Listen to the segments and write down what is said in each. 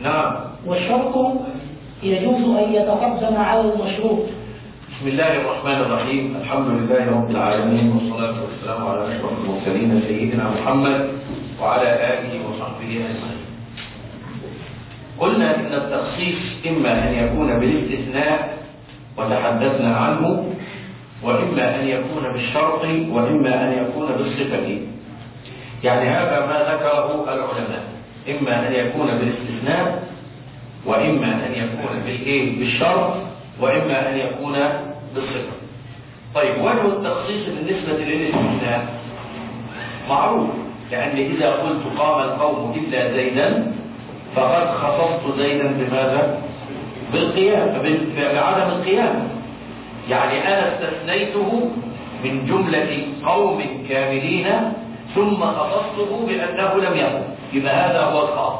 نعم والشرط يجوز أن يتقدم على المشروط بسم الله الرحمن الرحيم الحمد لله رب العالمين والصلاة والسلام على أشرف المرسلين سيدنا محمد وعلى آله وصحبه أجمعين قلنا إن التخصيص إما أن يكون بالاستثناء وتحدثنا عنه وإما أن يكون بالشرط وإما أن يكون بالصفة يعني هذا ما ذكره العلماء إما أن يكون بالاستثناء وإما أن يكون بالإيه بالشرط وإما أن يكون بالصفة طيب وجه التخصيص بالنسبة للاستثناء معروف لأن إذا قلت قام القوم إلا زيدا فقد خصصت زيدا بماذا؟ بالقيام بعدم القيام يعني أنا استثنيته من جملة قوم كاملين ثم خصصته بأنه لم يقم يبقى هذا هو الخاص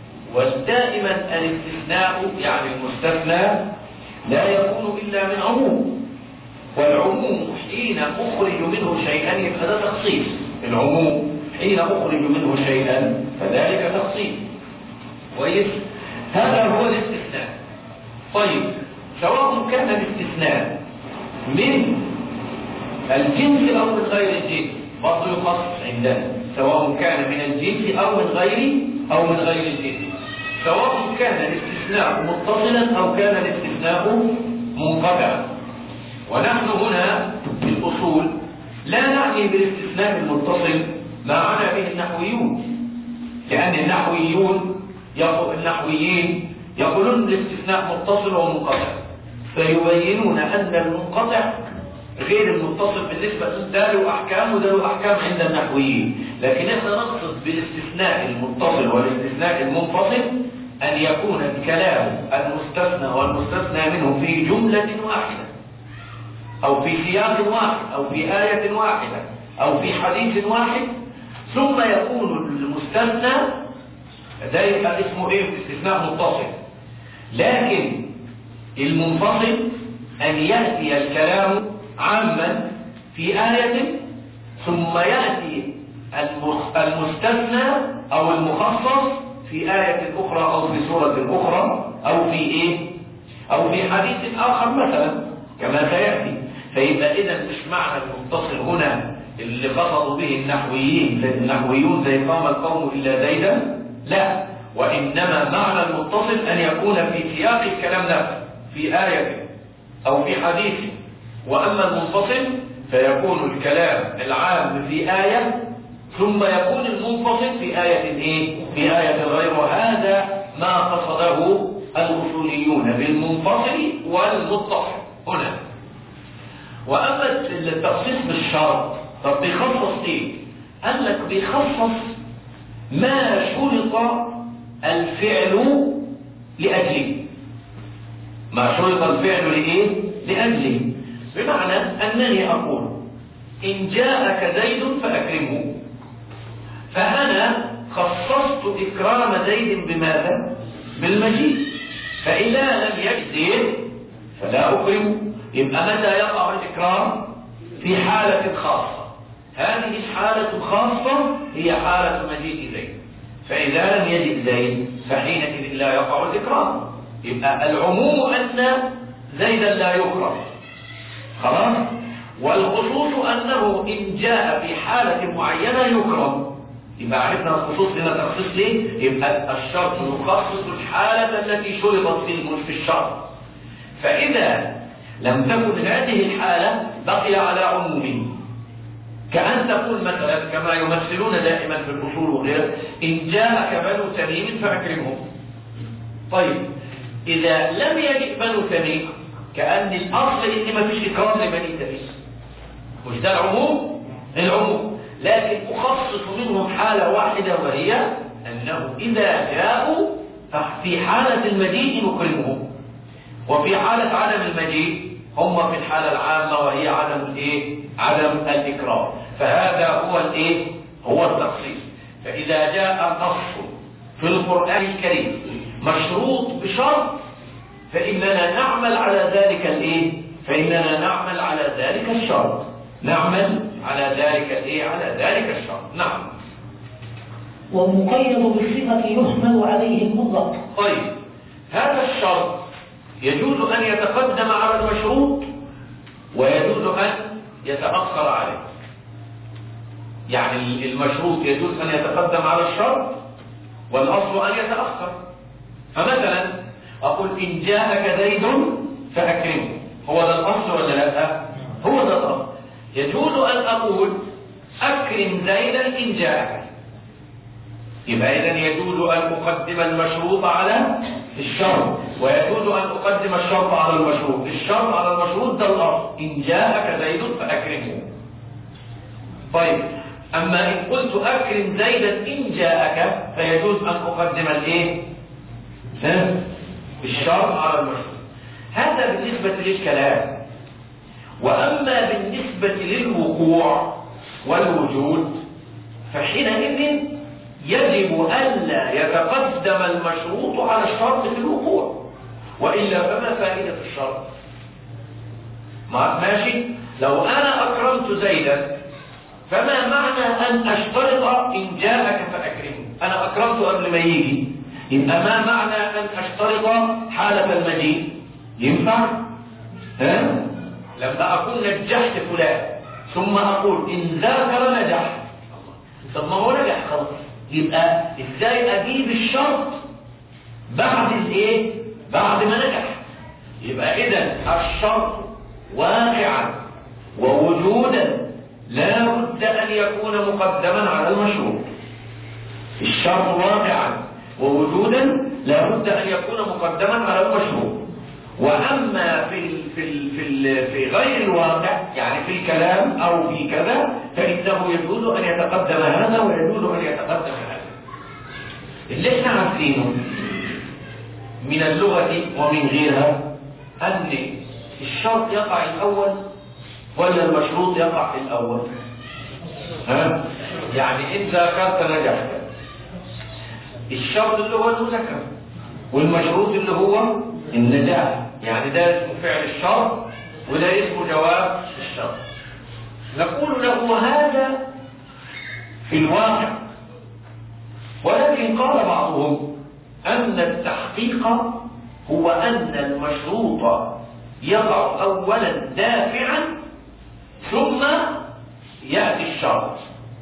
ودائما الاستثناء يعني المستثنى لا يكون إلا من عموم والعموم حين أخرج منه شيئا يبقى ده تخصيص العموم حين أخرج منه شيئا فذلك تخصيص كويس هذا هو الاستثناء طيب سواء كان الاستثناء من الجنس أو من غير الجنس برضه يخصص عندنا سواء كان من الجنس أو من غير أو من غير الجنس سواء كان الاستثناء متصلا أو كان الاستثناء منقطعا ونحن هنا في الأصول لا نعني بالاستثناء المتصل ما عنا به النحويون لأن النحويون النحويين يقولون الاستثناء متصل ومنقطع فيبينون أن المنقطع غير المتصل بالنسبة ده له أحكام وده له أحكام عند النحويين لكن احنا نقصد بالاستثناء المتصل والاستثناء المنفصل أن يكون الكلام المستثنى والمستثنى منه في جملة واحدة أو في سياق واحد أو في آية واحدة أو في حديث واحد ثم يكون المستثنى ده يبقى اسمه ايه استثناء متصل لكن المنفصل أن يأتي الكلام عاما في آية ثم يأتي المستثنى أو المخصص في آية أخرى أو في سورة أخرى أو في إيه أو في حديث آخر مثلا كما سيأتي فيبقى إذا مش معنى المتصل هنا اللي قصدوا به النحويين زي النحويون زي قام القوم إلا زيدا لا وإنما معنى المتصل أن يكون في سياق الكلام نفسه في آية أو في حديث وأما المنفصل فيكون الكلام العام في آية ثم يكون المنفصل في آية إيه؟ في آية غير وهذا ما قصده الأصوليون بالمنفصل والمتصل هنا وأما التخصيص بالشرط طب بيخصص إيه؟ قال لك بيخصص ما شرط الفعل لأجله ما شرط الفعل لإيه؟ لأجله بمعنى أنني أقول إن جاءك زيد فأكرمه فأنا خصصت إكرام زيد بماذا؟ بالمجيء فإذا لم يجد زيد فلا أكرمه يبقى متى يقع الإكرام؟ في حالة خاصة هذه الحالة الخاصة هي حالة مجيء زيد فإذا لم يجد زيد فحينئذ لا يقع الإكرام يبقى العموم أن زيدا لا يكرم خلاص والخصوص أنه إن جاء في حالة معينة يكرم يبقى عرفنا الخصوص هنا تخصيص ليه يبقى الشرط يخصص الحالة التي شرطت في الشرط فإذا لم تكن هذه الحالة بقي على عمومه كأن تقول مثلا كما يمثلون دائما في الأصول وغيره إن جاءك بنو تميم فأكرمهم طيب إذا لم يجئ بنو تميم كأن الأصل إن ما فيش إكرام لبني تميم مش ده العموم العموم لكن أخصص منهم حالة واحدة وهي أنه إذا جاءوا في حالة المجيء نكرمهم وفي حالة عدم المجيء هم في الحالة العامة وهي عدم الايه عدم الإكرام فهذا هو الايه هو التخصيص فإذا جاء نص في القرآن الكريم مشروط بشرط فإننا نعمل على ذلك الايه فإننا نعمل على ذلك الشرط نعمل على ذلك الايه على ذلك الشرط نعم والمقيد بالصفة يحمل عليه المطلق طيب هذا الشرط يجوز أن يتقدم على المشروط ويجوز أن يتأخر عليه يعني المشروط يجوز أن يتقدم على الشرط والأصل أن يتأخر فمثلا أقول إن جاءك زيد فأكرمه هو ده الأصل ولا لا؟ هو ده الأصل يجوز أن أقول أكرم زيدا إن جاءك يبقى إذا يجوز أن أقدم المشروط على الشرط ويجوز أن أقدم الشرط على المشروط الشرط على المشروط ده الأصل إن جاءك زيد فأكرمه طيب أما إن قلت أكرم زيدا إن جاءك فيجوز أن أقدم الإيه؟ ها؟ الشرط على المشروط هذا بالنسبة للكلام وأما بالنسبة للوقوع والوجود فحينئذ يجب ألا يتقدم المشروط على الشرط في الوقوع وإلا فما فائدة الشرط ماشي لو أنا أكرمت زيدا فما معنى أن أشترط إن جاءك فأكرمه أنا أكرمته قبل ما يجي يبقى ما معنى أن أشترط حالة المجيء ينفع ها لما أكون نجحت فلان ثم أقول إن ذاكر نجح طب ما هو نجح خلاص يبقى ازاي اجيب الشرط بعد الايه بعد ما نجح يبقى اذا الشرط واقعا ووجودا لا بد ان يكون مقدما على المشروط الشرط واقعا ووجودا لا بد ان يكون مقدما على المشروط واما في ال في ال في ال في غير الواقع يعني في الكلام او في كذا فانه يجوز ان يتقدم هذا ويجوز ان يتقدم هذا اللي احنا عارفينه من اللغه ومن غيرها ان الشرط يقع الاول ولا المشروط يقع الاول ها يعني ان ذاكرت نجحت الشرط اللي هو المذاكره والمشروط اللي هو النجاح يعني ده اسمه فعل الشرط وده اسمه جواب الشرط نقول له هذا في الواقع ولكن قال بعضهم أن التحقيق هو أن المشروط يقع أولا دافعا ثم يأتي الشرط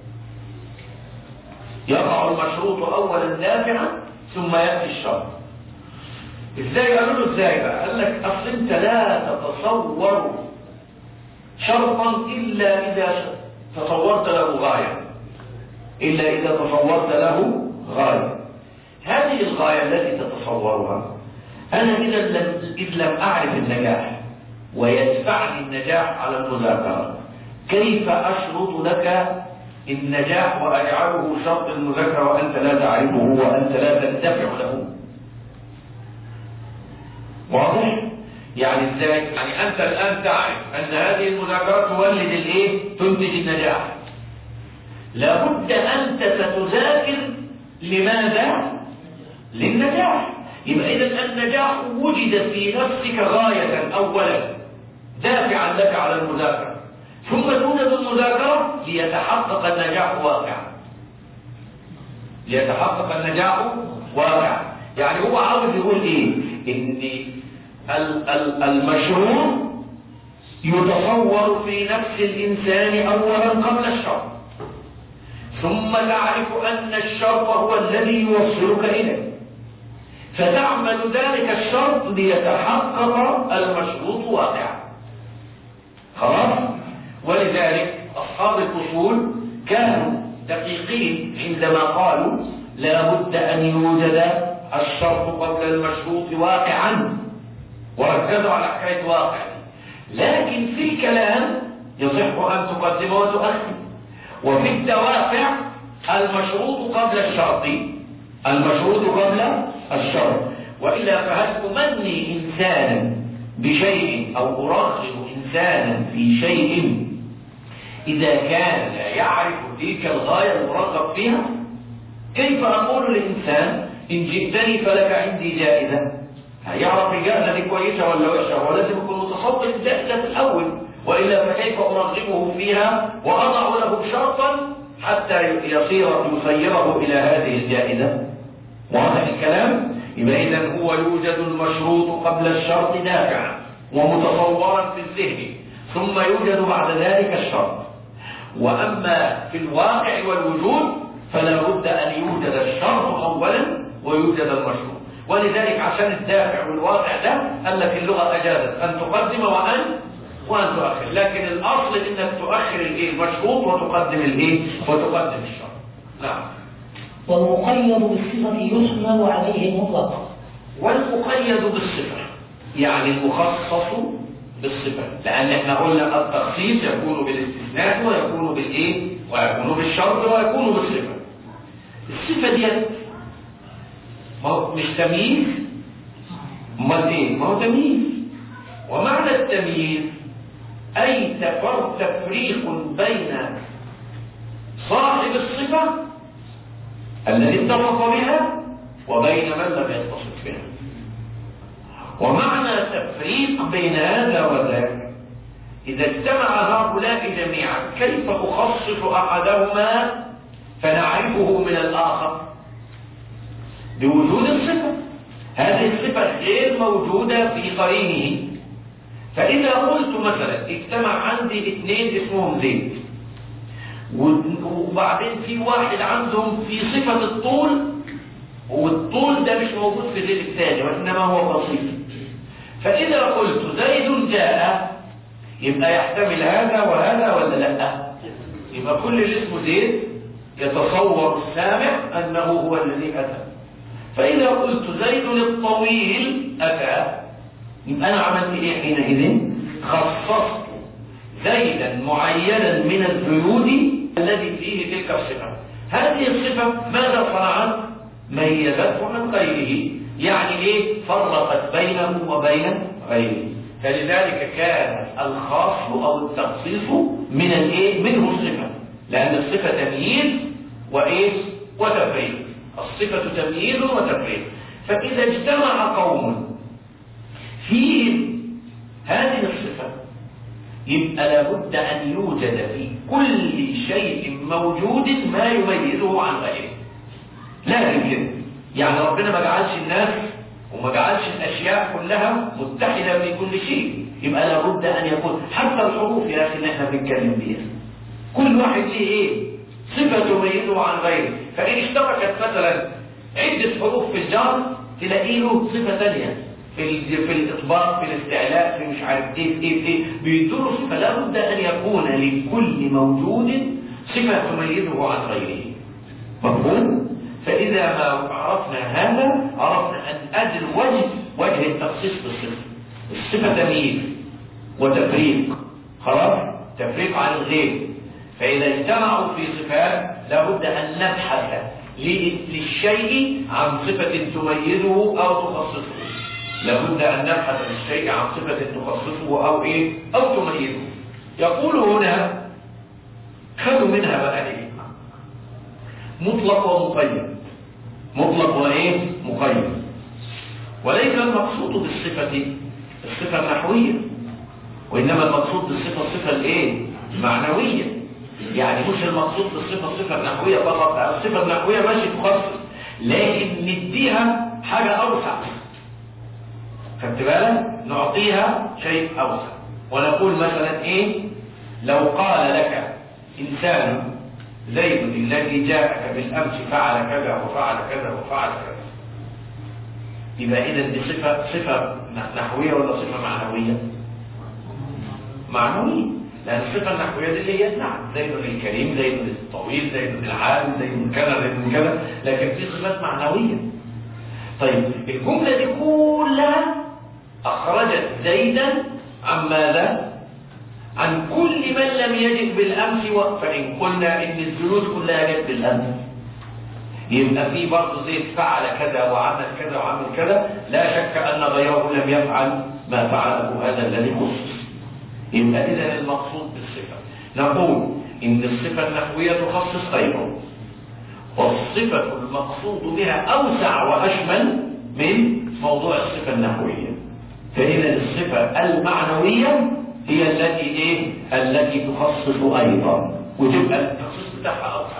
يقع المشروط أولا دافعا ثم يأتي الشرط ازاي قالوا له ازاي بقى قال لك اصل انت لا تتصور شرطا الا اذا تصورت له غايه الا اذا تصورت له غايه هذه الغايه التي تتصورها انا اذا لم اذ لم اعرف النجاح ويدفعني النجاح على المذاكره كيف اشرط لك النجاح واجعله شرط المذاكره وانت لا تعرفه وانت لا تندفع له واضح يعني ازاي يعني انت الان تعرف ان هذه المذاكرات تولد الايه تنتج النجاح لابد انت ستذاكر لماذا للنجاح يبقى اذا النجاح وجد في نفسك غايه اولا دافعا لك على المذاكره ثم توجد المذاكره ليتحقق النجاح واقعا ليتحقق النجاح واقعا يعني هو عاوز يقول ايه ان المشروع يتصور في نفس الانسان اولا قبل الشرط ثم تعرف ان الشرط هو الذي يوصلك اليه فتعمل ذلك الشرط ليتحقق المشروط واقعا خلاص ولذلك اصحاب الاصول كانوا دقيقين عندما قالوا لا بد ان يوجد الشرط قبل المشروط واقعا وركزوا على حكايه واقع لكن في الكلام يصح ان تقدم وتؤخر وفي الدوافع المشروط قبل الشرط المشروط قبل الشرط والا فهل امني انسانا بشيء او ارغب انسانا في شيء اذا كان لا يعرف تلك الغايه المرغب فيها كيف اقول للانسان إن جئتني فلك عندي جائزة هيعرف الجائزة دي كويسة ولا وحشة هو لازم يكون متصور الجائزة في الأول وإلا فكيف أرغبه فيها وأضع له شرطا حتى يصير يصيره إلى هذه الجائزة واضح الكلام يبقى إذا هو يوجد المشروط قبل الشرط نافعا ومتصورا في الذهن ثم يوجد بعد ذلك الشرط وأما في الواقع والوجود فلا بد أن يوجد الشرط أولا ويوجد المشروط ولذلك عشان الدافع والواقع ده قال لك اللغة أجازت أن تقدم وأن وأن تؤخر لكن الأصل إنك تؤخر الإيه المشروط وتقدم الإيه وتقدم الشرط نعم والمقيد بالصفة يحمل عليه المطلق والمقيد بالصفة يعني المخصص بالصفة لأن احنا قلنا التخصيص يكون بالاستثناء ويكون بالإيه ويكون بالشرط ويكون بالصفة الصفة دي ما هو مش تمييز امال ايه ما هو تمييز ومعنى التمييز أي تفر تفريق بين صاحب الصفة الذي اتصف بها وبين من لم يتصف بها ومعنى تفريق بين هذا وذاك إذا اجتمع هؤلاء جميعا كيف أخصص أحدهما فنعرفه من الآخر بوجود الصفة هذه الصفة غير موجودة في قرينه فإذا قلت مثلا اجتمع عندي اثنين اسمهم زيد وبعدين في واحد عندهم في صفة الطول والطول ده مش موجود في زيد الثاني وإنما هو بسيط فإذا قلت زيد جاء يبقى يحتمل هذا وهذا ولا لا يبقى كل اللي اسمه زيد يتصور السامع أنه هو الذي أتى فإذا قلت زيد الطويل أتى يبقى أنا عملت إيه حينئذ خصصت زيدا معينا من الزيود الذي فيه تلك الصفة هذه الصفة ماذا صنعت ميزته عن غيره يعني ايه فرقت بينه وبين غيره فلذلك كان الخاص او التخصيص من الايه منه الصفه لان الصفه تمييز وايه وتفريق الصفه تمييز وتفريق فاذا اجتمع قوم فيهم هذه الصفه يبقى لابد ان يوجد في كل شيء موجود ما يميزه عن غيره لازم كده يعني ربنا ما جعلش الناس وما جعلش الاشياء كلها متحده في كل شيء يبقى لابد ان يكون حتى الحروف يا اخي اللي احنا بنتكلم بيها كل واحد ليه ايه صفه تميزه عن غيره فان اشتركت مثلا عده حروف في الجر تلاقي له صفه ثانيه في في الاطباق في الاستعلاء في مش عارف ايه في ايه في ايه بيدور صفه لابد ان يكون لكل موجود صفه تميزه عن غيره مفهوم فإذا ما عرفنا هذا عرفنا أن أدل وجه وجه التخصيص بالصفة الصفة تمييز وتفريق خلاص تفريق عن الغير فإذا اجتمعوا في صفات لابد أن نبحث للشيء عن صفة تميزه أو تخصصه لابد أن نبحث للشيء عن صفة تخصصه أو إيه أو تميزه يقول هنا خذوا منها بقى إيه مطلق ومقيد مطلق وايه مقيد وليس المقصود بالصفة الصفة النحوية وإنما المقصود بالصفة الصفة الايه المعنوية يعني مش المقصود بالصفة الصفة النحوية فقط الصفة النحوية ماشي تخصص لكن نديها حاجة أوسع خدت بالك نعطيها شيء أوسع ونقول مثلا ايه لو قال لك إنسان زيد الذي جاءك بالامس فعل كذا وفعل كذا وفعل كذا يبقى اذا دي صفه صفه نحويه ولا صفه معنويه معنويه لان الصفه النحويه دي اللي هي نعم زيد الكريم زيد الطويل زيد العالم زيد كذا زيد كذا لكن في صفات معنويه طيب الجمله دي كلها اخرجت زيدا عن ماذا عن كل من لم يجد بالامس فان قلنا ان الجلود كلها جت بالامس يبقى في برضه زيد فعل كذا وعمل كذا وعمل كذا لا شك ان غيره لم يفعل ما فعله هذا الذي خصص يبقى اذا المقصود بالصفه نقول ان الصفه النحويه تخصص غيره والصفه المقصود بها اوسع واشمل من موضوع الصفه النحويه فاذا الصفه المعنويه هي التي ايه التي تخصص ايضا وتبقى التخصيص بتاعها اوسع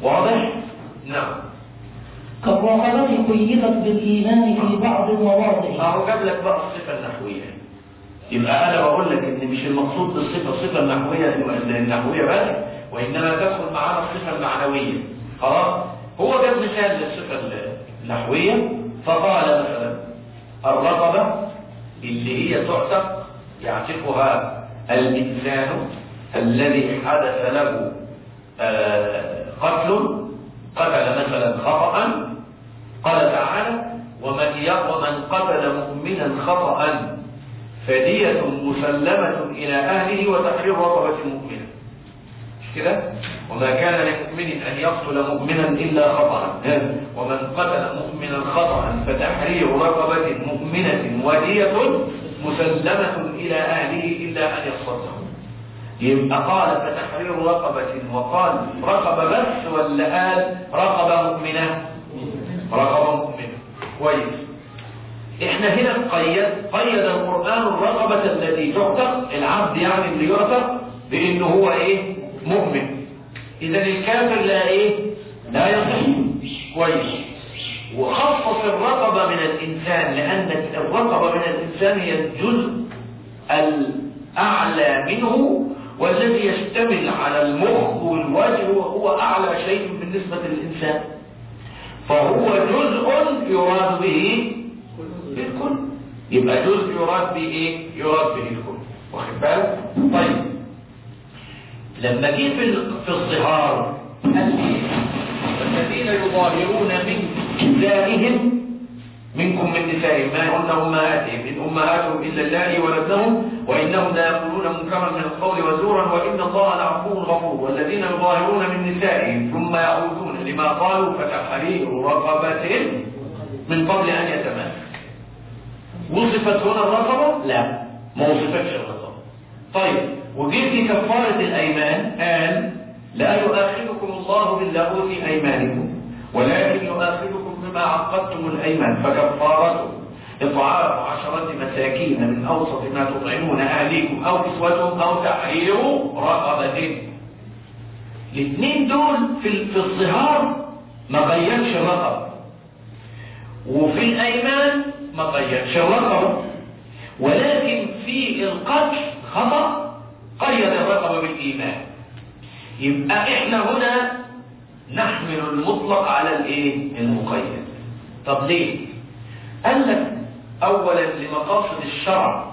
واضح؟ نعم كالرغبة قيدت بالإيمان في بعض المواضع اهو جاب لك بقى الصفه النحويه يبقى انا بقول لك ان مش المقصود بالصفه الصفه النحويه النحويه بس وانما تدخل معانا الصفه المعنويه خلاص هو جاب مثال للصفه النحويه فقال مثلا الرقبه اللي هي تعتق يعتقها الانسان الذي حدث له آه، قتل قتل مثلا خطأ قال تعالى ومن ي- ومن قتل مؤمنا خطأ فدية مسلمة إلى أهله وتحرير رقبة مؤمنة مش كده؟ وما كان لمؤمن أن يقتل مؤمنا إلا خطأ ها؟ ومن قتل مؤمنا خطأ فتحرير رقبة مؤمنة ودية مسلمة إلى أهله إلا أن يصدقوا يبقى قال فتحرير رقبة وقال رقبة بس ولا قال رقبة مؤمنة رقبة مؤمنة كويس احنا هنا قيد قيد القرآن الرقبة التي تعتق العبد يعني اللي يعتق بانه هو ايه مؤمن اذا الكافر لا ايه لا يصح كويس وخصص الرقبة من الانسان لان الرقبة من الانسان هي الجزء الاعلى منه والذي يشتمل على المخ والوجه وهو اعلى شيء بالنسبة للانسان فهو جزء يراد به الكل يبقى جزء يراد به ايه يراد به الكل واخد بالك طيب لما جه في ال- في الظهار قال ايه والذين يظاهرون من نسائهم منكم من نسائهم ما هن امهاتهم ان امهاتهم الا اللائي ولدنهم وانهم لا يقولون منكرا من القول وزورا وان الله لعفو غفور والذين يظاهرون من نسائهم ثم يعودون لما قالوا فتحرير رقبه من قبل ان يتماسك وصفت هنا الرقبة؟ لا ما وصفتش الرقبة طيب وجه في كفارة الأيمان قال لا يؤاخذكم الله باللغو في أيمانكم ولكن يؤاخذكم بما عقدتم الأيمان فكفارته إطعام عشرة مساكين من أوسط ما تطعمون أهليكم أو كسوتهم أو تحرير رقبة الاثنين دول في في الظهار ما قيدش الرقبة وفي الأيمان ما قيدش الرقبة ولكن في القتل خطأ قيد الرقبة بالإيمان يبقى احنا هنا نحمل المطلق على الايه المقيد طب ليه قال لك اولا لمقاصد الشرع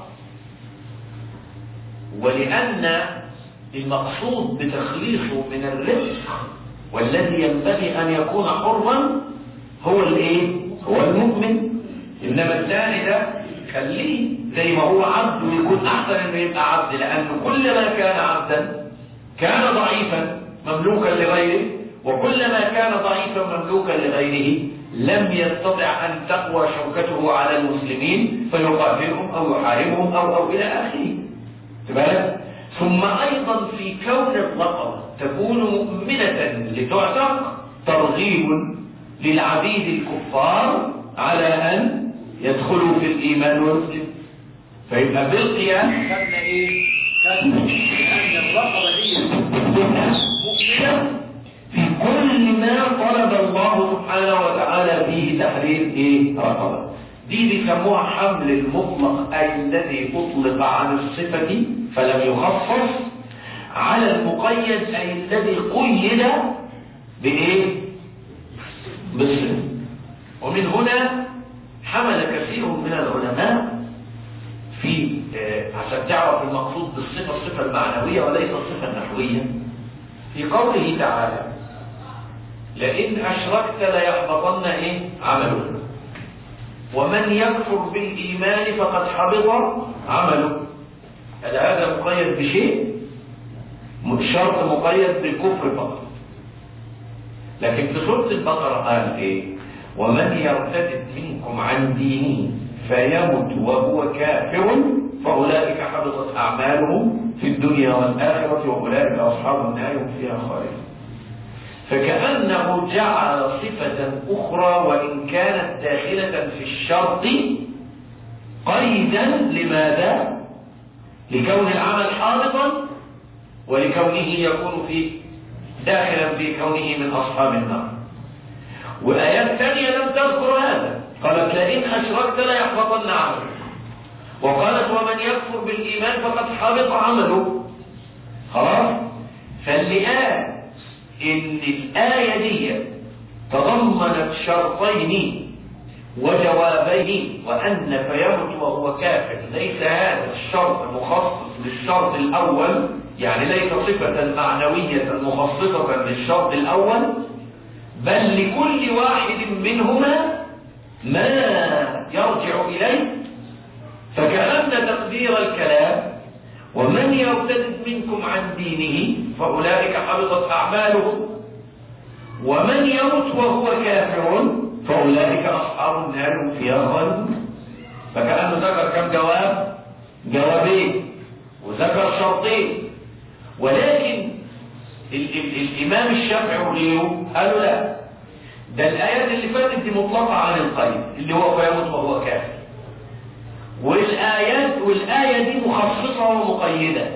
ولان المقصود بتخليصه من الرزق والذي ينبغي ان يكون حرا هو الايه هو المؤمن انما الثاني ده خليه زي ما هو عبد ويكون احسن انه يبقى عبد لانه كل ما كان عبدا كان ضعيفا مملوكا لغيره وكلما كان ضعيفا مملوكا لغيره لم يستطع ان تقوى شوكته على المسلمين فيقاتلهم او يحاربهم او او الى اخره بالك ثم ايضا في كون الرقبه تكون مؤمنه لتعتق ترغيب للعبيد الكفار على ان يدخلوا في الايمان والمسلم فيبقى بالقياس خدنا ايه خدنا ان الرقبه دي مؤمنه في كل ما طلب الله سبحانه وتعالى فيه تحرير ايه رقبه دي بيسموها حمل المطلق اي الذي اطلق عن الصفه فلم يخصص على المقيد اي الذي قيد بايه بالصفه ومن هنا حمل كثير من العلماء في آه، عشان تعرف المقصود بالصفه الصفه المعنويه وليس الصفه النحويه في قوله تعالى لئن أشركت ليحبطن إيه عملك ومن يكفر بالإيمان فقد حبط عمله هل هذا مقيد بشيء شرط مقيد بالكفر فقط لكن في سورة البقرة قال إيه ومن يرتد منكم عن دينه فيمت وهو كافر فأولئك حبطت أعمالهم في الدنيا والآخرة وأولئك أصحاب النار هم فيها خالدون فكأنه جعل صفة أخرى وإن كانت داخلة في الشرط قيدا لماذا؟ لكون العمل حابطا ولكونه يكون في داخلا في كونه من أصحاب النار وآيات ثانية لم تذكر هذا قالت لئن أشركت ليحبطن عملك وقالت ومن يكفر بالإيمان فقد حبط عمله خلاص فاللي قال إن الآية دي تضمنت شرطين وجوابين وأن فيمت وهو كافر ليس هذا الشرط مخصص للشرط الأول يعني ليس صفة معنوية مخصصة للشرط الأول بل لكل واحد منهما ما يرجع إليه فكأن تقدير الكلام ومن يرتد منكم عن دينه فأولئك حبطت أعمالهم ومن يمت وهو كافر فأولئك أصحاب النار هم فيها خالدون فكأنه ذكر كم جواب جوابين وذكر شرطين ولكن ال ال الإمام الشافعي وغيره قالوا لا ده الآيات اللي فاتت دي مطلقة عن القيد اللي هو فيموت وهو كافر والآيات والآية دي مخصصة ومقيدة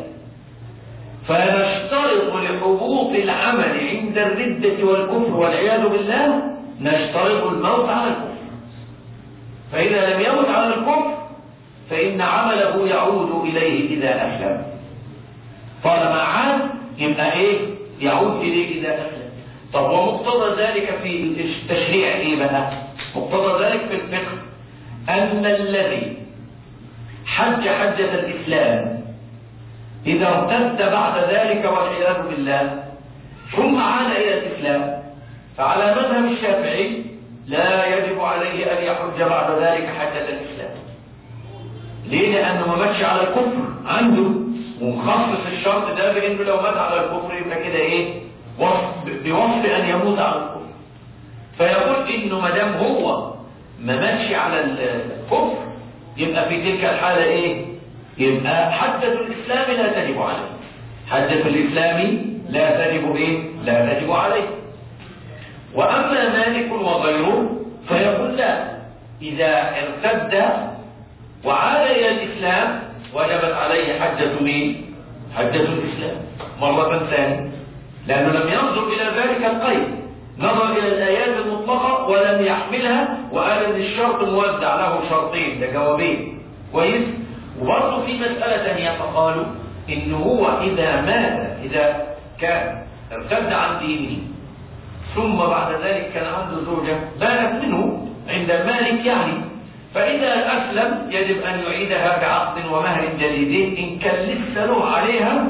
فنشترط لحبوط العمل عند الردة والكفر والعياذ بالله نشترط الموت على الكفر فإذا لم يمت على الكفر فإن عمله يعود إليه إذا أسلم طالما عاد يبقى إيه يعود إليه إذا أسلم طب ومقتضى ذلك في التشريع إيه بقى مقتضى ذلك في الفقه أن الذي حج حجة الإسلام إذا ارتد بعد ذلك والعياذ بالله ثم عاد إلى الإسلام فعلى مذهب الشافعي لا يجب عليه أن يحج بعد ذلك حجة الإسلام ليه؟ لأنه ما ماتش على الكفر عنده ومخصص الشرط ده بأنه لو مات على الكفر يبقى كده إيه؟ وصف بوصف أن يموت على الكفر فيقول إنه ما دام هو ما ماتش على الكفر يبقى في تلك الحالة إيه؟ يبقى حجة الإسلام لا تجب عليه حجة الإسلام لا تجب إيه؟ لا تجب عليه وأما مالك وغيره فيقول لا إذا ارتد وعاد إلى الإسلام وجبت عليه حجة مين؟ حجة الإسلام مرة ثانية لأنه لم ينظر إلى ذلك القيد نظر إلى الآيات المطلقة ولم يحملها وقال إن الشرط موزع له شرطين ده جوابين كويس وبرضه في مسألة ثانية فقالوا إن هو إذا مات إذا كان ارتد عن دينه ثم بعد ذلك كان عنده زوجة بانت منه عند المالك يعني فإذا أسلم يجب أن يعيدها بعقد ومهر جديدين إن كان لسه له عليها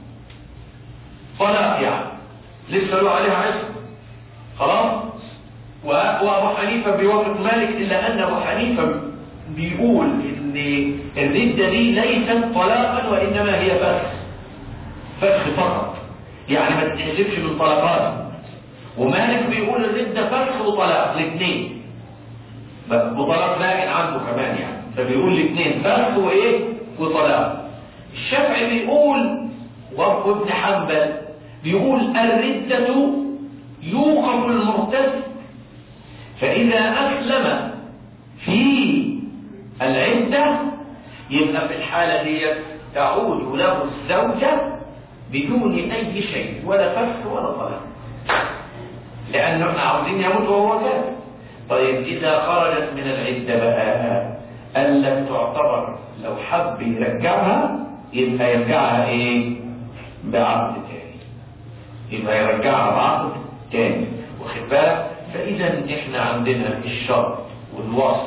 طلاق يعني لسه له عليها عشق خلاص وأبو حنيفة بيوافق مالك إلا أن أبو حنيفة بيقول إن الردة دي ليست طلاقا وإنما هي فسخ فسخ فقط يعني ما تتحسبش من طلقات ومالك بيقول الردة فسخ وطلاق الاثنين وطلاق باين عنده كمان يعني فبيقول الاثنين فسخ وايه وطلاق الشافعي بيقول وابن حنبل بيقول الردة يوقف المرتد فإذا أسلم في العدة يبقى في الحالة دي تعود له الزوجة بدون أي شيء ولا فسخ ولا طلاق لأنه احنا عاوزين يموت وهو كافر طيب إذا خرجت من العدة بقى قال لك تعتبر لو حب يرجعها يبقى يرجعها ايه بعقد تاني يبقى يرجعها بعقد تاني واخد بالك فإذا احنا عندنا الشرط والوصف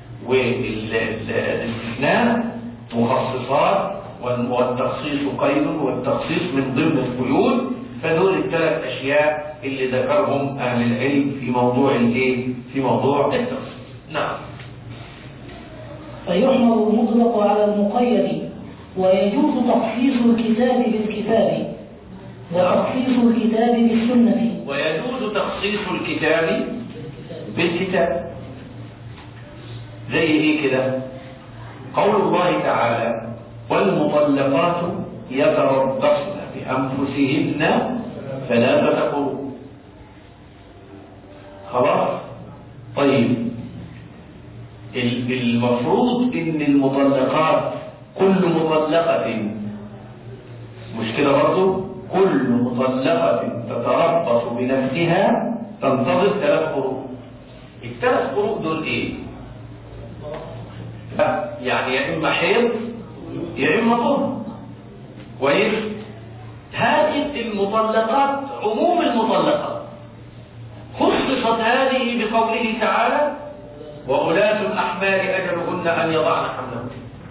والاستثناء مخصصات والتخصيص قيد والتخصيص من ضمن القيود فدول الثلاث اشياء اللي ذكرهم اهل العلم في موضوع الايه في موضوع التخصيص نعم فيحمل المطلق على المقيد ويجوز تخصيص الكتاب بالكتاب وتخصيص الكتاب بالسنة ويجوز تخصيص الكتاب بالكتاب زي ايه كده قول الله تعالى والمطلقات يتربصن بأنفسهن ثلاثة قروء خلاص طيب المفروض ان المطلقات كل مطلقة مش كده برضه كل مطلقة تتربص بنفسها تنتظر ثلاث قروء الثلاث قروء دول ايه يعني يا اما حيض يا اما طهر كويس هذه المطلقات عموم المطلقات خصصت هذه بقوله تعالى وأولاة الأحمال أجلهن أن يضعن حملهن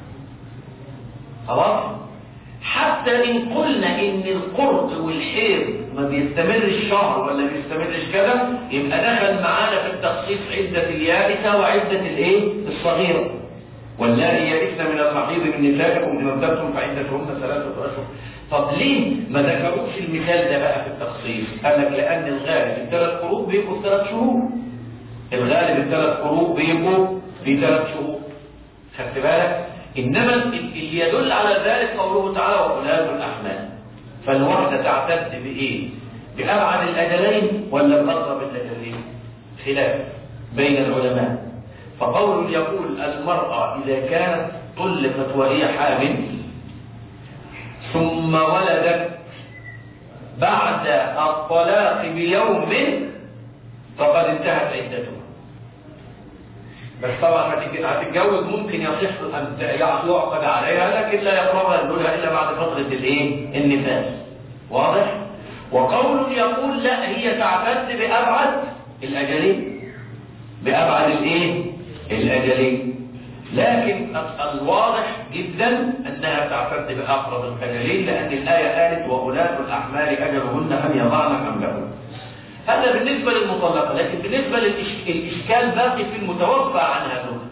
خلاص حتى إن قلنا إن القرط والحيض ما بيستمرش شهر ولا بيستمرش كذا يبقى دخل معانا في التخصيص عدة اليائسة وعدة الإيه الصغيرة واللائي يئسن من المحيض من نسائكم إن ارتبتم فعدتهن ثلاثة أشهر طب ليه ما ذكروش المثال ده بقى في التخصيص؟ قال لك لأن الغالب الثلاث قروء بيبقوا في ثلاث شهور الغالب الثلاث قروء بيبقوا في ثلاث شهور خدت بالك؟ إنما اللي يدل على ذلك قوله تعالى وأولاد الأحمال فالواحدة تعتد بإيه؟ بأبعد الأجلين ولا بأقرب الأجلين؟ خلاف بين العلماء فقول يقول المرأة إذا كانت طلقت وهي حامل ثم ولدت بعد الطلاق بيوم فقد انتهت عدتها بس طبعا هتتجوز ممكن يصح ان يعقد عليها لكن لا يقربها الزوجة الا بعد فترة الايه النفاس واضح وقول يقول لا هي تعتد بابعد الاجلين بابعد الايه الاجلين لكن الواضح جدا انها تعتد باقرب الاجلين لان الايه قالت واولاد الاحمال اجلهن ان يضعن حملهن هذا بالنسبه للمطلقه لكن بالنسبه للاشكال باقي في المتوفى عنها زوجها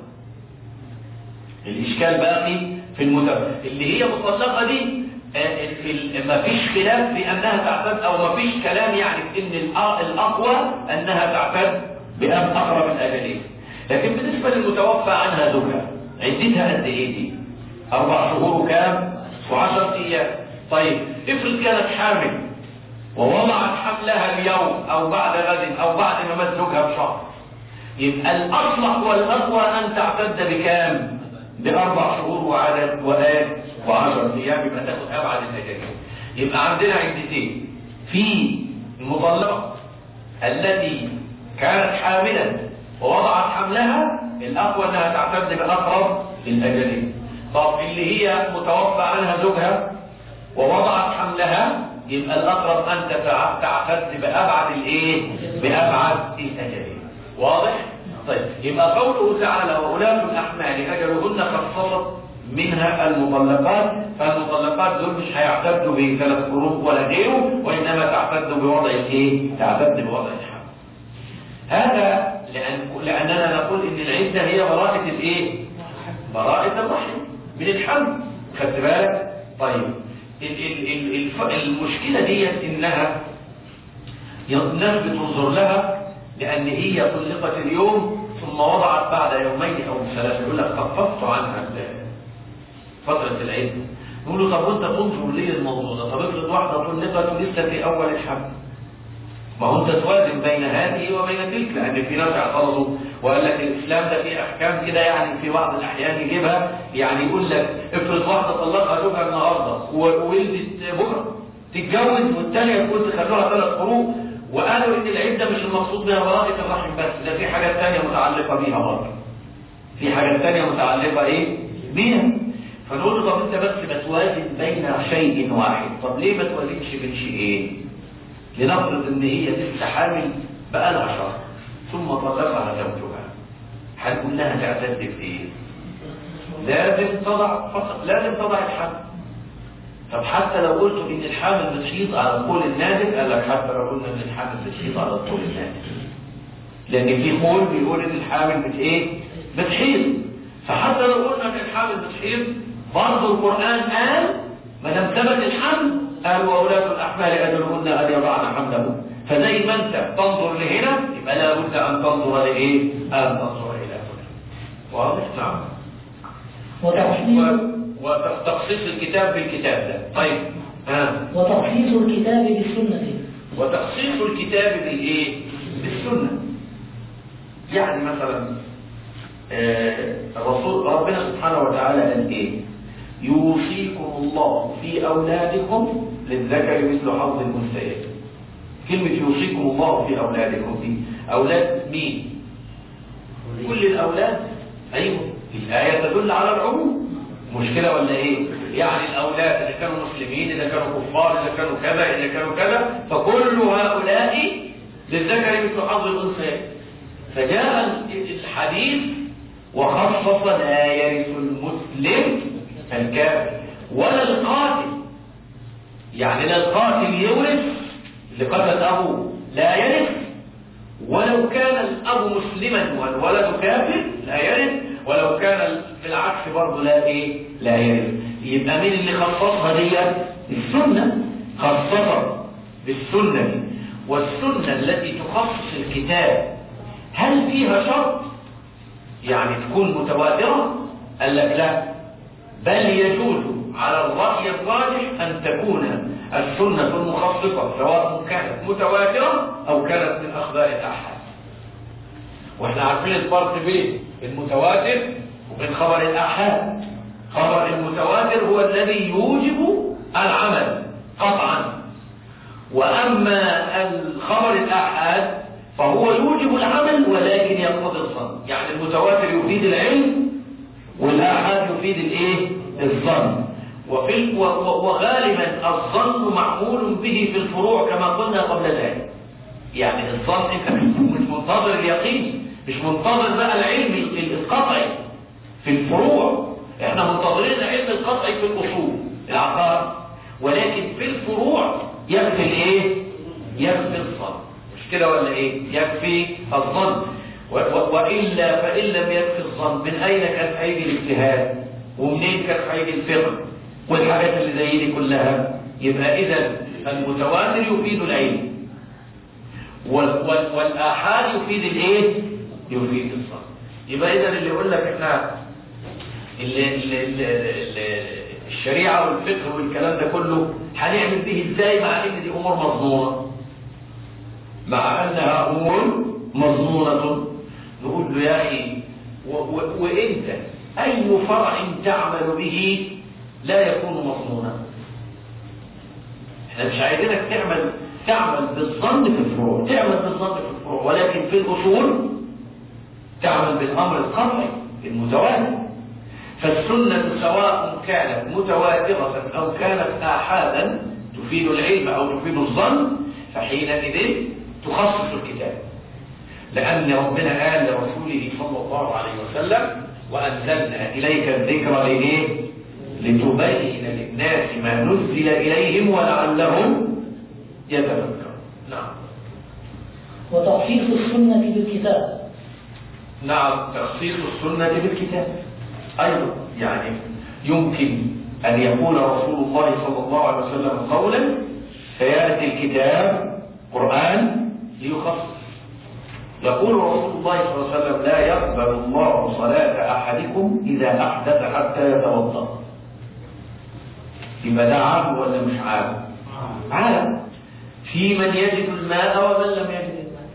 الاشكال باقي في المتوفى اللي هي مطلقه دي ما فيش خلاف في انها تعتد او ما فيش كلام يعني ان الاقوى انها تعتد باقرب الاجلين لكن بالنسبة للمتوفى عنها زوجها عدتها قد ايه دي اربع شهور وكام وعشر ايام طيب افرض كانت حامل ووضعت حملها اليوم او بعد غد او بعد ما مات زوجها بشهر يبقى الاصلح والاقوى ان تعتد بكام باربع شهور وعدد وآن وعشر ايام يبقى تاخد ابعد الاجالين يبقى عندنا عدتين في المطلقه التي كانت حاملا ووضعت حملها الأقوى أنها تعتد بأقرب الأجلين طب اللي هي متوفى عنها زوجها ووضعت حملها يبقى الأقرب أن تعتد بأبعد الإيه؟ بأبعد الأجلين واضح؟ طيب يبقى قوله تعالى وأولاة الأحمال أجلهن خصصت منها المطلقات فالمطلقات دول مش هيعتدوا بثلاث قروء ولا غيره وإنما تعتد بوضع الإيه؟ تعتد بوضع الحمل هذا لأن لأننا نقول إن العدة هي براءة الإيه؟ براءة الرحم من الحمل خدت بالك؟ طيب ال ال ال ال المشكلة دي إنها الناس بتنظر لها لأن هي طلقت اليوم ثم وضعت بعد يومين أو ثلاثة يقول لك خففت عنها فترة العدة نقول له طب وأنت تنظر ليه الموضوع ده؟ طب افرض واحدة طلقت ولسه في أول الحمل ما هو انت توازن بين هذه وبين تلك لان في ناس اعترضوا وقال لك الاسلام ده فيه احكام كده يعني في بعض الاحيان يجيبها يعني يقول لك افرض واحده طلقها زوجها النهارده وولدت بكره تتجوز والثانيه تقول تخلوها ثلاث قروء وقالوا ان العده مش المقصود بها براءه الرحم بس ده في حاجات ثانيه متعلقه بيها برضه في حاجات ثانيه متعلقه ايه بيها فنقول له طب انت بس بتوازن بين شيء واحد طب ليه ما توازنش بين شيئين لنفرض ان هي لسه حامل بقالها شهر ثم طلقها زوجها هنقول لها تعتد بايه لازم تضع فقط لازم تضع الحمل طب حتى لو قلت ان الحامل بتحيط على القول النادر قال لك حتى لو قلنا ان الحامل بتحيط على القول النادر لان في قول بيقول ان الحامل بت ايه بتحيط فحتى لو قلنا ان الحامل بتحيط برضه القران قال ما دام ثبت الحمل قال واولاد الاحمال اجلهن ان يضعن حملهن فزي ما انت تنظر لهنا يبقى لابد ان تنظر لايه؟ ان تنظر الى هنا. واضح؟ نعم. وتخصيص وتخصيص الكتاب بالكتاب ده. طيب ها وتخصيص الكتاب بالسنة وتخصيص الكتاب بالايه؟ بالسنه. يعني مثلا آه الرسول ربنا سبحانه وتعالى قال ايه؟ يوصيكم الله في أولادكم للذكر مثل حظ الأنثيين كلمة يوصيكم الله في أولادكم دي أولاد مين؟ كل الأولاد أيوه الآية تدل على العموم مشكلة ولا إيه؟ يعني الأولاد إذا كانوا مسلمين إذا كانوا كفار إذا كانوا كذا إذا كانوا كذا فكل هؤلاء للذكر مثل حظ الأنثيين فجاء الحديث وخصص لا يرث المسلم الكافر ولا القاتل يعني لا القاتل يورث اللي قتل أبوه لا يرث ولو كان الأب مسلما والولد كافر لا يرث ولو كان في العكس برضه لا ايه لا يرث يبقى مين اللي خصصها دي السنة خصصها بالسنة دي والسنة التي تخصص الكتاب هل فيها شرط يعني تكون متواترة قال لك لا بل يجوز على الرأي الراجح أن تكون السنة المخصصة سواء كانت متواترة أو كانت من أخبار الأحاد واحنا عارفين الفرق بين المتواتر وبين خبر الأحاد خبر المتواتر هو الذي يوجب العمل قطعا وأما الخبر الأحاد فهو يوجب العمل ولكن يقتضي الظن يعني المتواتر يفيد العلم والآحاد يفيد الايه الظن وفي وغالبا الظن معمول به في الفروع كما قلنا قبل ذلك يعني الظن انت مش منتظر اليقين مش منتظر بقى العلم القطعي في الفروع احنا منتظرين العلم القطعي في الاصول العقائد ولكن في الفروع يكفي الايه يكفي الظن مش كده ولا ايه يكفي الظن والا فان لم يكفي الظن من اين كان هيجي الاجتهاد ومنين كان هيجي الفقه والحاجات اللي زي دي كلها يبقى اذا المتواتر يفيد العلم والآحاد يفيد الايه يفيد الصلاة يبقى اذا اللي يقول لك احنا اللي اللي اللي الشريعة والفقه والكلام ده كله هنعمل به ازاي مع ان دي امور مظنونة مع انها امور مظنونة نقول له يا اخي وانت اي فرع تعمل به لا يكون مظنونا احنا مش عايزينك تعمل تعمل بالظن في الفروع تعمل بالظن في الفروع ولكن في الاصول تعمل بالامر القطعي المتواتر فالسنة سواء كانت متواترة أو كانت آحادا تفيد العلم أو تفيد الظن فحينئذ تخصص الكتاب لأن ربنا قال لرسوله صلى الله عليه وسلم وأنزلنا إليك الذكر لإيه؟ لتبين للناس ما نزل إليهم ولعلهم يتفكرون نعم وتخصيص السنة بالكتاب نعم تخصيص السنة بالكتاب أيضا يعني يمكن أن يقول رسول الله صلى الله عليه وسلم قولا فيأتي الكتاب قرآن ليخصص يقول رسول الله صلى الله عليه وسلم لا يقبل الله صلاة أحدكم إذا أحدث حتى يتوضأ يبقى ده عام ولا مش عام عام في من يجد الماء ومن لم يجد الماء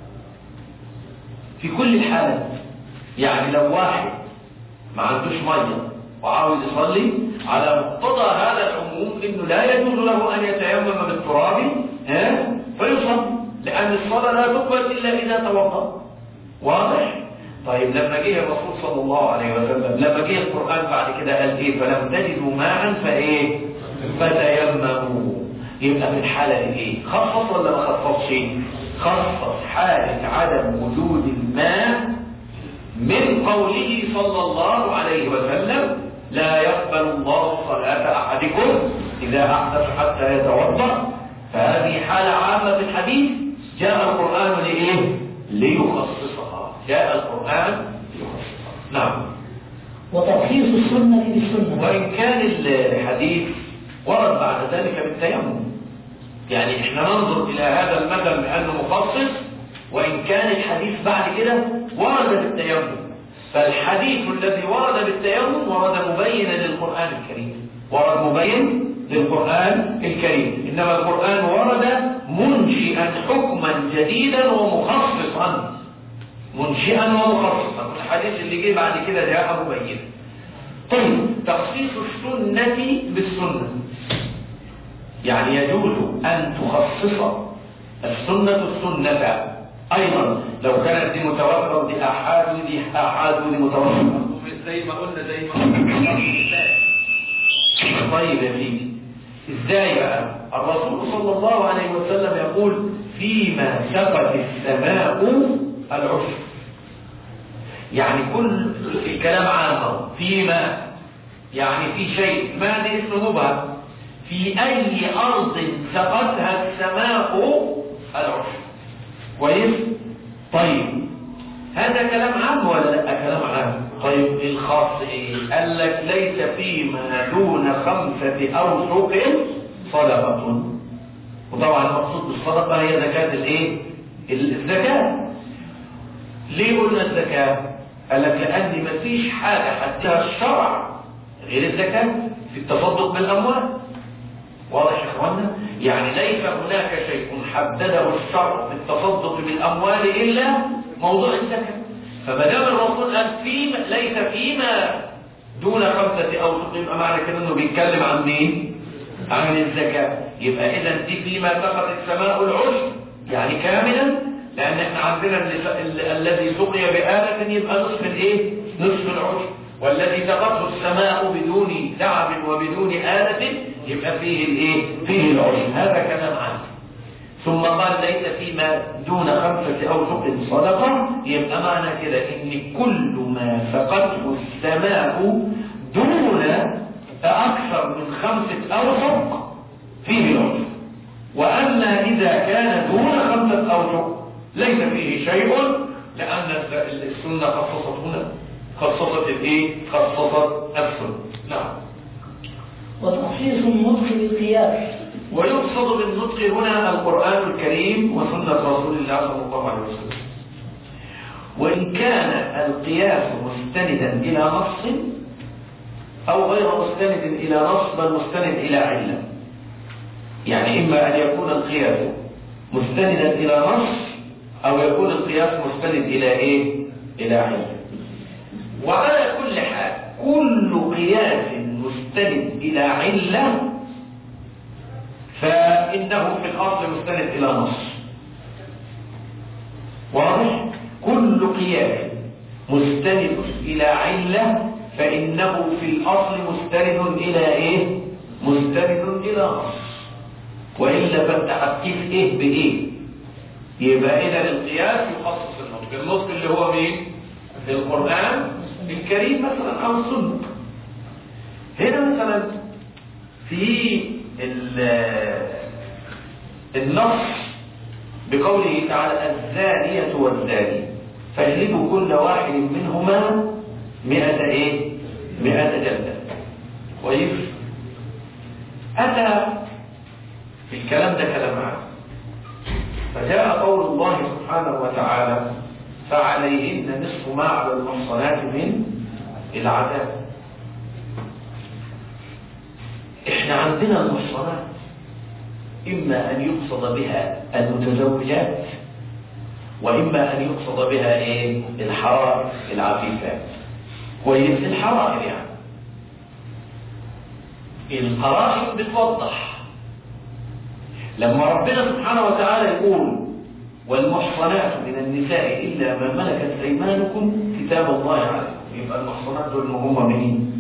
في كل الحالات يعني لو واحد ما عندوش ميه وعاوز يصلي على مقتضى هذا العموم انه لا يجوز له ان يتيمم بالتراب ها فيصلي لان الصلاه لا تقبل الا اذا توضا واضح طيب لما جه الرسول صلى الله عليه وسلم لما جه القران بعد كده قال ايه فلم تجدوا ماء فايه فتيمموا يبقى في الحاله دي ايه خصص ولا ما خصصش خصص حاله عدم وجود الماء من قوله صلى الله عليه وسلم لا يقبل الله صلاة أحدكم إذا أحدث حتى يتوضأ فهذه حالة عامة في الحديث جاء القرآن لإيه؟ ليخصصها جاء القرآن ليخصصها نعم وتخصيص السنة بالسنة وإن كان الحديث ورد بعد ذلك بالتيمم يعني احنا ننظر إلى هذا المثل بأنه مخصص وإن كان الحديث بعد كده ورد بالتيمم فالحديث الذي ورد بالتيمم ورد مبينا للقرآن الكريم ورد مبين للقرآن الكريم إنما القرآن ورد منشئا حكما جديدا ومخصصا منشئا ومخصصا الحديث اللي جه بعد كده جاء مبينا طيب تخصيص السنة بالسنة يعني يجوز أن تخصص السنة السنة أيضا لو كانت دي متواترة ودي أحاد ودي أحاد ودي متواترة زي ما قلنا زي ما قلنا طيب يا سيدي ازاي بقى الرسول صلى الله عليه وسلم يقول فيما سقت السماء العشر يعني كل الكلام عام فيما يعني في شيء ما دي اسمه مبهم في اي ارض سقتها السماء العشر كويس طيب هذا كلام عام ولا لا كلام عام طيب الخاص ايه قال لك ليس فيما دون خمسة اوسق صدقة وطبعا المقصود بالصدقة هي زكاة الايه الزكاة ليه قلنا الزكاة قال لك لان مفيش حاجة حتى الشرع غير الزكاة في التصدق بالاموال واضح يا اخوانا يعني ليس هناك شيء حدده الشرع في التصدق بالاموال الا موضوع الزكاه فما دام الرسول قال فيما ليس فيما دون خمسه اوسق يبقى معنى كده انه بيتكلم عن مين؟ عن الزكاه يبقى اذا دي فيما سقط السماء العشر يعني كاملا لان احنا عندنا الذي سقي بآلة يبقى نصف الايه؟ نصف العشر والذي سقطه السماء بدون تعب وبدون آلة يبقى فيه الايه فيه العشر هذا كلام عنه ثم قال ليس فيما دون خمسة أوسق صدقة يبقى معنى كده ان كل ما سقطه السماء دون أكثر من خمسة أوسق فيه العشر وأما إذا كان دون خمسة أوسق ليس فيه شيء لأن السنة خصصت هنا خصصت الايه خصصت السنة نعم وتخصيص النطق بالقياس ويقصد بالنطق هنا القرآن الكريم وسنة رسول الله صلى الله عليه وسلم وإن كان القياس مستندا إلى نص أو غير مستند إلى نص بل مستند إلى علة يعني إما أن يكون القياس مستندا إلى نص أو يكون القياس مستند إلى إيه؟ إلى علة وعلى كل حال كل قياس مستند إلى علة فإنه في الأصل مستند إلى نص واضح كل قياس مستند إلى علة فإنه في الأصل مستند إلى إيه مستند إلى نص وإلا فأنت هتقيس إيه بإيه يبقى إذا القياس يخصص النطق النطق اللي هو مين في القرآن الكريم مثلا أو السنة هنا مثلا في النص بقوله تعالى الزانية والزاني فاجلبوا كل واحد منهما مئة ايه مئة جلدة كويس أتى في الكلام ده كلام عام فجاء قول الله سبحانه وتعالى فعليهن نصف ما على المحصنات من العذاب احنا عندنا المحصنات اما ان يقصد بها المتزوجات واما ان يقصد بها ايه الحرائر العفيفات كويس الحرائر يعني القرائن بتوضح لما ربنا سبحانه وتعالى يقول والمحصنات من النساء الا ما ملكت ايمانكم كتاب الله عليكم يبقى المحصنات دول هم مين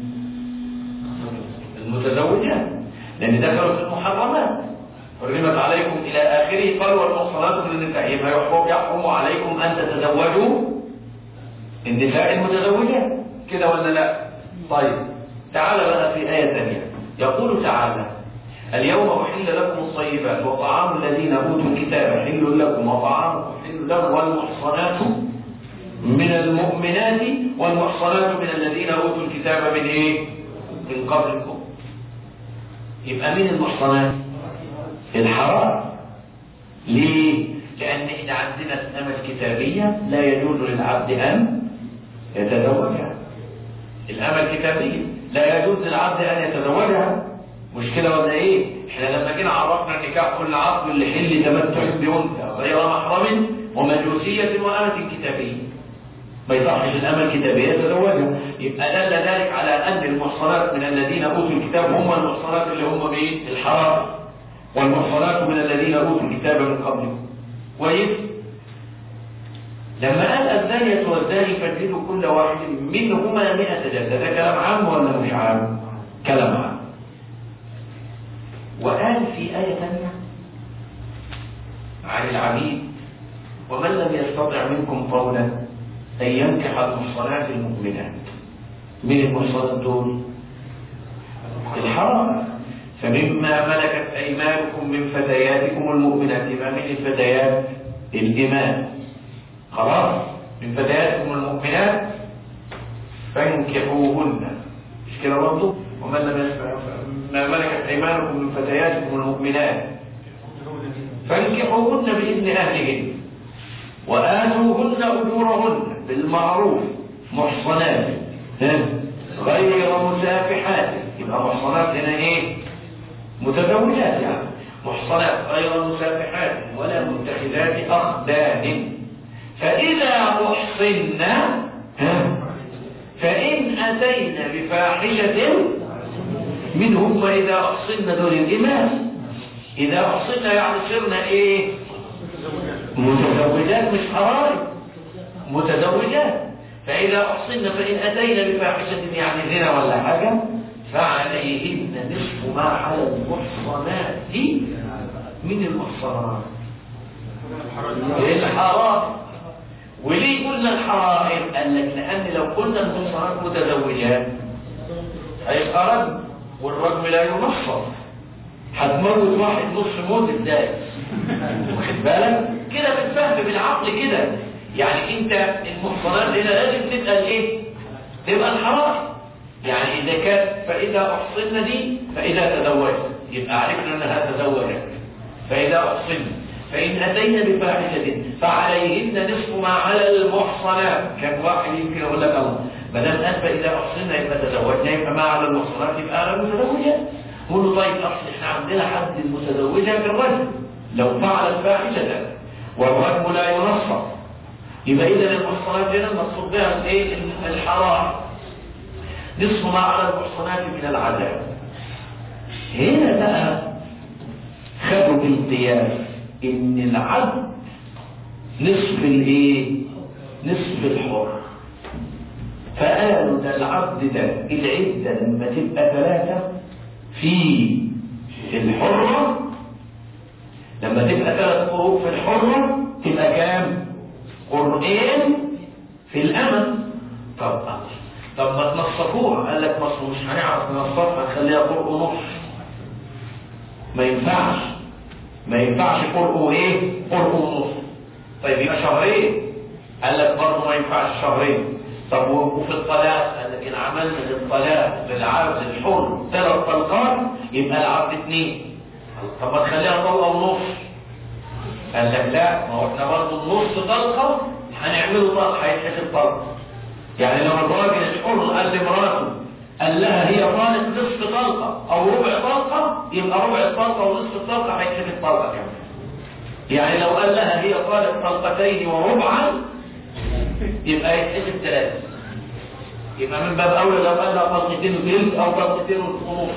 المتزوجات لان دخلوا في المحرمات حرمت عليكم الى اخره قال والمحصنات من النساء يبقى يحرم عليكم ان تتزوجوا النساء المتزوجات كده ولا لا طيب تعال بقى في ايه ثانيه يقول تعالى اليوم احل لكم الطيبات وطعام الذين اوتوا الكتاب حل لكم وطعامكم حل لهم والمحصنات من المؤمنات والمحصنات من الذين اوتوا الكتاب من ايه من قبلكم يبقى مين المحصنات الحرام ليه لان احنا عندنا الامه الكتابيه لا يجوز للعبد ان يتزوجها الامه الكتابيه لا يجوز للعبد ان يتزوجها مش كده ولا ايه احنا لما جينا عرفنا النكاح كل عقد لحل تمتع بانثى غير محرم ومجوسيه وامه كتابيه ما يصحش الامه الكتابيه يتزوجها يبقى دل ذلك على ان المحصنات من الذين اوتوا الكتاب هم المحصنات اللي هم مين الحرام والمحصنات من الذين اوتوا الكتاب من قبلكم كويس لما قال الزانية والزاني فاجلدوا كل واحد منهما مئة جلدة ده كلام عام ولا مش عام؟ كلام عام وقال في آية ثانية عن العبيد ومن لم يستطع منكم قولا أن ينكح المحصنات المؤمنات من المحصنات دول؟ الحرام فمما ملكت أيمانكم من فتياتكم المؤمنات يبقى من الفتيات الإيمان خلاص من فتياتكم المؤمنات فانكحوهن مش كده برضه ومن لم يسمع ما ملكت ايمانكم من فتياتكم المؤمنات فانكحوهن باذن اهلهن واتوهن اجورهن بالمعروف محصنات غير مسافحات يبقى محصنات هنا ايه متزوجات يعني محصنات غير مسافحات ولا متخذات اخدان فإذا أحصنا فإن أتينا بفاحشة منهم وإذا أحصنا دول الإمام إذا أحصنا يعني صرنا إيه متزوجات مش حرام متزوجات فإذا أحصنا فإن أتينا بفاحشة يعني زنا ولا حاجة فعليهن نصف ما على المحصنات من المحصنات الحرام وليه قلنا الحرائر قال لك لان لو قلنا المحصنات متزوجات هيبقى رجم والرجم لا ينصر هتموت واحد نص موت ازاي واخد بالك كده بالفهم بالعقل كده يعني انت المحصنات هنا لازم تبقى الايه تبقى الحرائر يعني اذا كان فاذا احصنا دي فاذا تزوجت يبقى عرفنا انها تزوجت فاذا احصنا فإن أتينا بفاحشة فعليهن نصف ما على المحصنات كان واحد يمكن يقول لك الله ما دام أنت إذا أحصنا يبقى تزوجنا يبقى ما على المحصنات يبقى على المتزوجات قول له طيب أصل إحنا عندنا حد المتزوجة كالرجل لو فعلت فاحشة والرجل لا ينصر يبقى إذا المحصنات هنا المقصود بها الإيه الحرام نصف ما على المحصنات من العذاب هنا بقى خدوا بالقياس ان العبد نصف الايه نصف الحر فقالوا ده العبد ده العدة لما تبقى ثلاثة في الحرة لما تبقى ثلاث قروء في الحرة تبقى كام قرئين في الأمل طب طب ما تنصفوها قال لك مصر مش هنعرف ننصفها نخليها قرء ونص ما ينفعش ما ينفعش قرء ايه قرء ونص طيب يبقى شهرين قال لك برضه ما ينفعش شهرين طب وفي الطلاق قال لك ان عملنا للطلاق للعبد الحر ثلاث طلقات يبقى العبد اثنين طب ما تخليها طلقه ونص قال لك لا ما هو احنا برضه النص طلقه هنعمله طلقه هيتحسب طلقه يعني لو الراجل الحر قال لمراته قال لها هي طالق نصف طلقه او ربع طلقه يبقى ربع الطلقه ونصف الطلقه هيتحسب طلقه كمان يعني لو قال لها هي طالق طلقتين وربعا يبقى يتحسب ثلاثه يبقى من باب اولى لو قال لها طلقتين وثلث او طلقتين ونص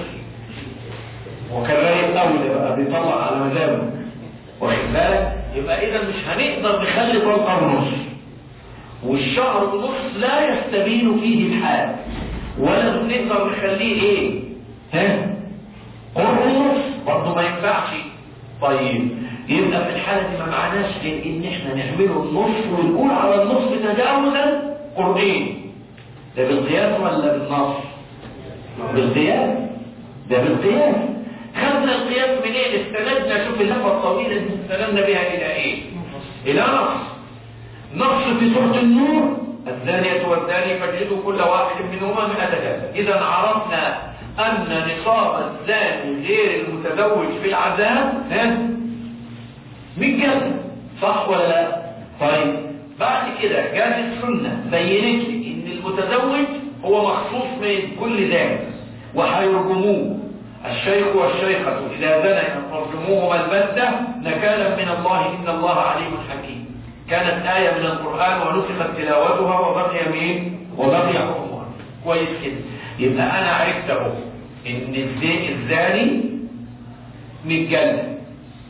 وكذلك اولى بقى بيطلع على مزاجه واخد بالك يبقى اذا مش هنقدر نخلي طلقه ونص والشهر ونص لا يستبين فيه الحال ولا نقدر نخليه ايه ها قرص برضه ما ينفعش طيب يبقى في الحالة دي ما معناش غير ان احنا نعمله النص ونقول على النص تجاوزا قرئين ده بالقياس ولا بالنص بالقياس ده بالقياس خدنا القياس منين استندنا شوف اللفه الطويله دي استندنا بها الى ايه الى نص نص في سوره النور الثانية والثاني فاجلدوا كل واحد منهما مئة جلدة إذا عرفنا أن نصاب الزاني غير المتزوج في العذاب ها من جلد صح ولا لا؟ طيب بعد كده جاءت السنة بينت لي إن المتزوج هو مخصوص من كل ذلك وهيرجموه الشيخ والشيخة إذا زنيا فارجموهما البتة نكالا من الله إن الله عليم حكيم كانت آية من القرآن ونسخت تلاوتها وبقي مين وبقي حكمها كويس كده يبقى أنا عرفت اهو إن الزاني متجلد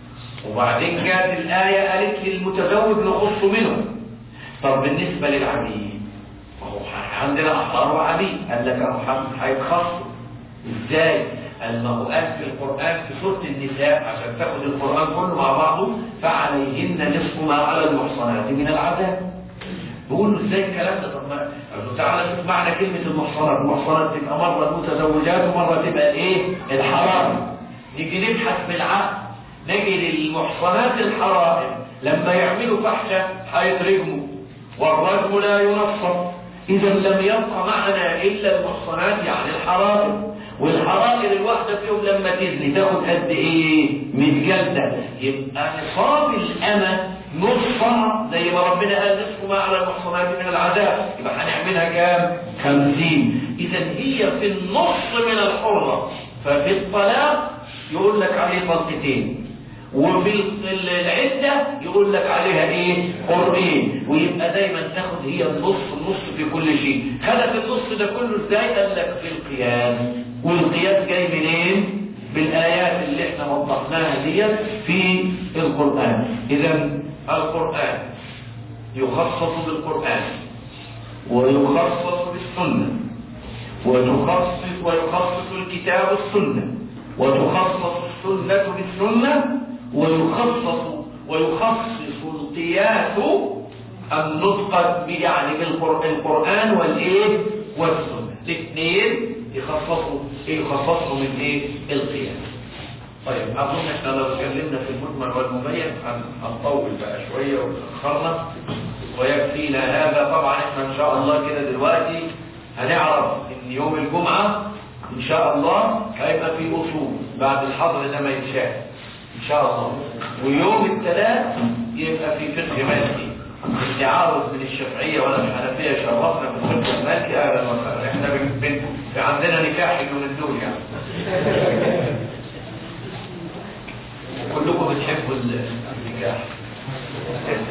وبعدين جاءت الآية قالت لي المتزوج نخص منه طب بالنسبة للعبيد هو عندنا أحرار وعبيد قال لك محمد هيتخصوا ازاي؟ قال ما هو قال في القرآن في سورة النساء عشان تاخد القرآن كله مع بعضه فعليهن نصف ما على المحصنات من العذاب بيقول له ازاي الكلام ده طب ما قال له تعالى شوف معنى كلمة المحصنات المحصنات تبقى مرة متزوجات ومرة تبقى ايه الحرام نيجي نبحث بالعقل نجي للمحصنات الحرائم لما يعملوا فحشة هيترجموا والرجم لا ينصر إذا لم يبقى معنا إلا المحصنات يعني الحرائم والحرائر الواحدة فيهم لما تزني تاخد قد إيه؟ 100 جلدة يبقى نصاب الأمة نصفها زي ما ربنا قال نصف ما على المحصنات من العذاب يبقى هنعملها كام؟ 50 إذا هي في النص من الحرة ففي الطلاق يقول لك عليه طلقتين وفي العدة يقول لك عليها ايه قرئين ويبقى دايما تاخد هي النص النص في كل شيء خدت النص ده كله ازاي قال لك في القياس والقياس جاي منين بالايات اللي احنا وضحناها ديت في القرآن اذا القرآن يخصص بالقرآن ويخصص بالسنة وتخصص ويخصص الكتاب السنة وتخصص السنة بالسنة ويخصص ويخصص القياس النطق يعني بالقرآن والايه والسنة الاثنين يخصصوا يخصصوا من ايه القياس طيب اظن احنا لو اتكلمنا في المجمل والمبين هنطول بقى شويه ونتخرج ويكفينا هذا طبعا احنا ان شاء الله كده دلوقتي هنعرف ان يوم الجمعه ان شاء الله هيبقى في اصول بعد الحظر ده ما يتشاف ان شاء الله ويوم الثلاث يبقى في فقه مالكي التعارض من الشافعيه ولا الحنفيه شرفنا في الفقه المالكي اهلا وسهلا احنا بن عندنا نكاح من دول يعني كلكم بتحبوا النكاح